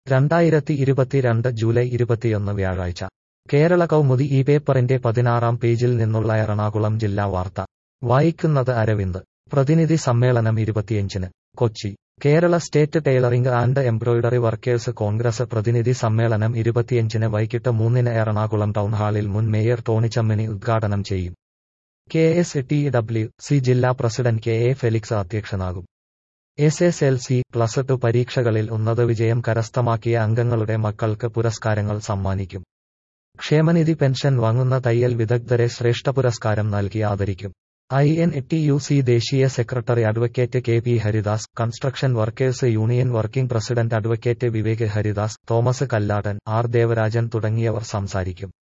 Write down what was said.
രണ്ടായിരത്തി ഇരുപത്തിരണ്ട് ജൂലൈ ഇരുപത്തിയൊന്ന് വ്യാഴാഴ്ച കേരള കൗമുദി ഈ പേപ്പറിന്റെ പതിനാറാം പേജിൽ നിന്നുള്ള എറണാകുളം ജില്ലാ വാർത്ത വായിക്കുന്നത് അരവിന്ദ് പ്രതിനിധി സമ്മേളനം ഇരുപത്തിയഞ്ചിന് Kochi Kerala state tailoring and embroidery workers Congress പ്രതിനിധി സമ്മേളനം ഇരുപത്തിയഞ്ചിന് വൈകിട്ട് മൂന്നിന് എറണാകുളം ടൗൺഹാളിൽ മുൻ മേയർ ടോണിച്ചമ്മിണി ഉദ്ഘാടനം ചെയ്യും K S T W C ജില്ലാ പ്രസിഡന്റ് കെ എ ഫെലിക്സ് അധ്യക്ഷനാകും S S L C plus two പരീക്ഷകളിൽ ഉന്നത വിജയം കരസ്ഥമാക്കിയ അംഗങ്ങളുടെ മക്കൾക്ക് പുരസ്കാരങ്ങൾ സമ്മാനിക്കും ക്ഷേമനിധി പെൻഷൻ വാങ്ങുന്ന തയ്യൽ വിദഗ്ധരെ ശ്രേഷ്ഠ പുരസ്കാരം നൽകി ആദരിക്കും I N T U C ദേശീയ secretary advocate K P Haridas construction workers union working president advocate Vivek Haridas Thomas Kalladan R Devarajan തുടങ്ങിയവർ സംസാരിക്കും